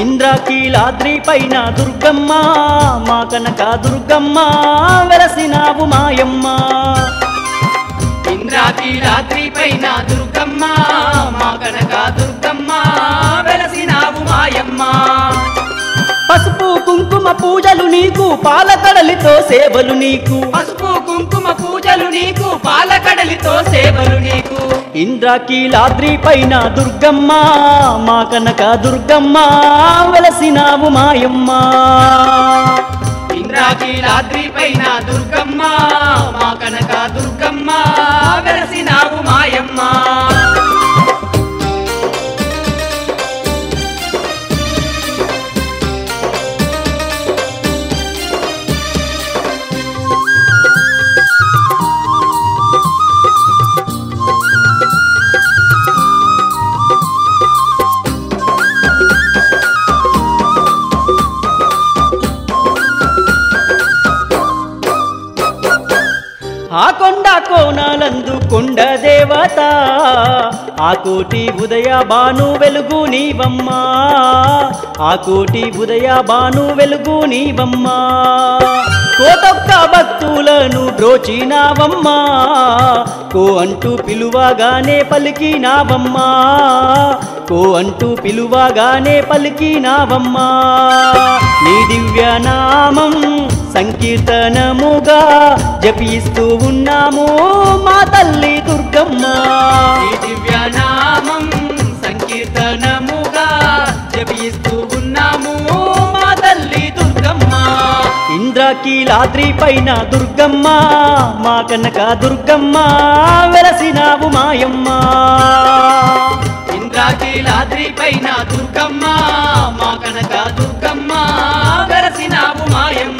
ఇంద్రకీలాద్రి పైన దుర్గమ్మ మా కనక దుర్గమ్మ వెలసినావు మాయమ్మ ఇంద్రాకి రాత్రి పైన దుర్గమ్మ మా కనక దుర్గమ్మ వెలసినావు మాయమ్మ పసుపు కుంకుమ పూజలు నీకు పాలకడలితో సేవలు నీకు పసుపు కుంకుమ పూజలు నీకు పాలకడలితో సేవలు నీకు ఇంద్రకీలాద్రి పైన దుర్గమ్మ మా కనక దుర్గమ్మ వెలసినావు మాయమ్మ ఇంద్రాకి రాత్రి పైన దుర్గమ్మ మా కనక దుర్గమ్మ వెలసినావు మాయమ్మ ఆ కొండ కోణాలందు కొండ దేవత ఆ కోటి ఉదయ బాను వెలుగు నీవమ్మా ఆ కోటి ఉదయ బాను వెలుగు నీవమ్మా కోటొక్క భక్తులను బ్రోచినావమ్మా కో అంటూ పిలువగానే పలికినావమ్మా కో అంటూ పిలువగానే పలికినావమ్మా నీ దివ్య నామం సంకీర్తనముగా జపిస్తూ ఉన్నాము మా తల్లి దుర్గమ్మ ఈ దివ్య నామం సంకీర్తనముగా జపిస్తూ ఉన్నాము మా తల్లి దుర్గమ్మ ఇంద్రకీలాద్రి పైన దుర్గమ్మ మా కనక దుర్గమ్మ వెలసినావు మాయమ్మ ఇంద్రాకీలాద్రి పైన దుర్గమ్మ మా కనక దుర్గమ్మ వెలసినావు మాయమ్మ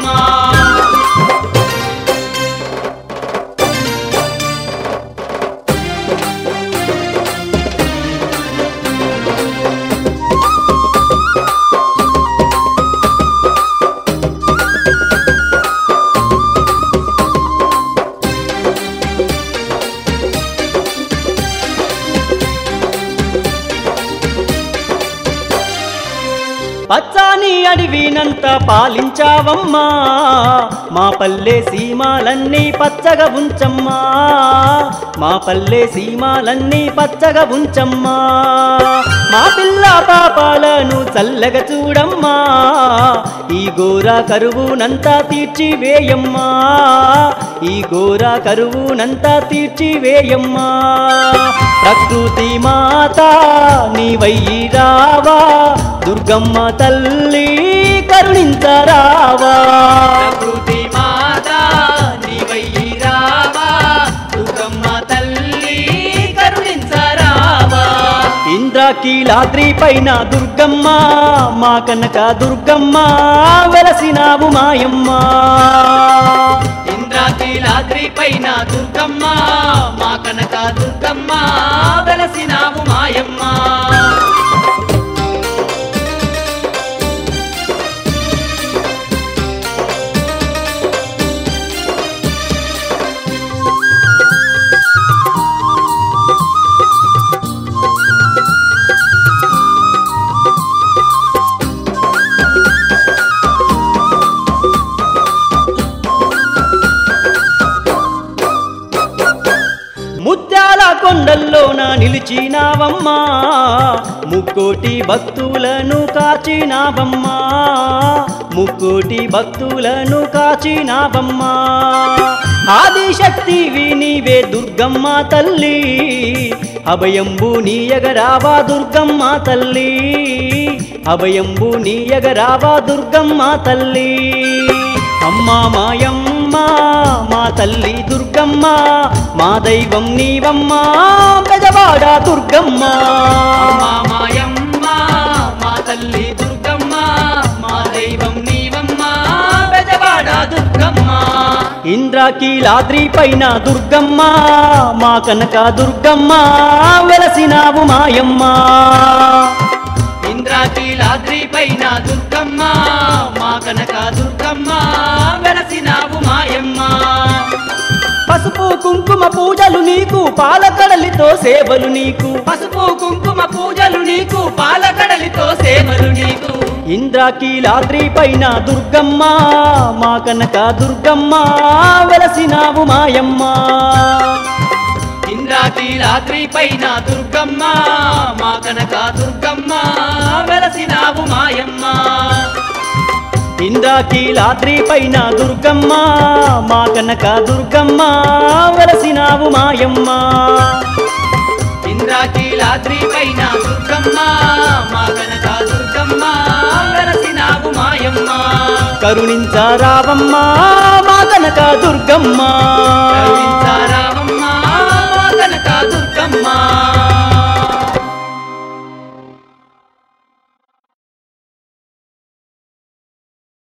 పచ్చాని అడవినంత పాలించావమ్మా మా పల్లె సీమాలన్నీ పచ్చగా ఉంచమ్మా మా పల్లె సీమాలన్నీ పచ్చగా ఉంచమ్మా మా పిల్ల పాపాలను చల్లగా చూడమ్మా ఈ ఘోర కరువునంతా తీర్చివేయమ్మా ఈ ఘోర కరువునంతా తీర్చివేయమ్మా ప్రకృతి మాత నీవయ్యి రావా దుర్గమ్మ తల్లి కరుణించరావా ప్రకృతి మాత నీవయ్యి రావా దుర్గమ్మ తల్లి కరుణించరావా ఇంద్రకీలాద్రి పైన దుర్గమ్మ మా కనక దుర్గమ్మ వెలసినావు మాయమ్మ ఇంద్రాకీలాద్రి పైన దుర్గమ్మ మా కనక దుర్గమ్మ వెలసినావు మాయమ్మ ముత్యాల కొండల్లోన నిలిచినావమ్మా ముక్కోటి భక్తులను కాచినావమ్మా ముక్కోటి భక్తులను కాచినావమ్మా ఆదిశక్తివి నీవే దుర్గమ్మ తల్లి అభయంబు నీయగరావా దుర్గమ్మ తల్లి అభయంబు నీయగరావా దుర్గమ్మ తల్లి అమ్మా మాయమ్మ మా తల్లి దుర్గమ్మ మా దైవం నీవమ్మా పెదవాడ దుర్గమ్మ మా మాయమ్మ మా తల్లి దుర్గమ్మ మా దైవం నీవమ్మ బెజవాడ దుర్గమ్మ ఇంద్రకీలాద్రి పైన దుర్గమ్మ మా కనక దుర్గమ్మ వెలసినావు మాయమ్మ ఇంద్రాకీలాద్రి పైన దుర్గమ్మ మా కనక దుర్గమ్మ వెలసినావు మాయమ్మ పసుపు కుంకుమ పూజలు నీకు పాలకడలితో సేవలు నీకు పసుపు కుంకుమ పూజలు నీకు పాలకడలితో సేవలు నీకు ఇంద్రాకీలాద్రి పైన దుర్గమ్మ మా కనక దుర్గమ్మ వెలసినావు మాయమ్మ ఇంద్రాకీలాద్రి పైన దుర్గమ్మ మా కనక దుర్గమ్మ వెలసినావు మాయమ్మ ఇంద్రాకీలాద్రి పైన దుర్గమ్మ మా కనక దుర్గమ్మ వెలసినావు మాయమ్మ ఇంద్రాకీలాద్రి పైన దుర్గమ్మ మా కనక దుర్గమ్మ వెలసినావు మాయమ్మ కరుణించరావమ్మ మా కనక దుర్గమ్మ కరుణించారావమ్మ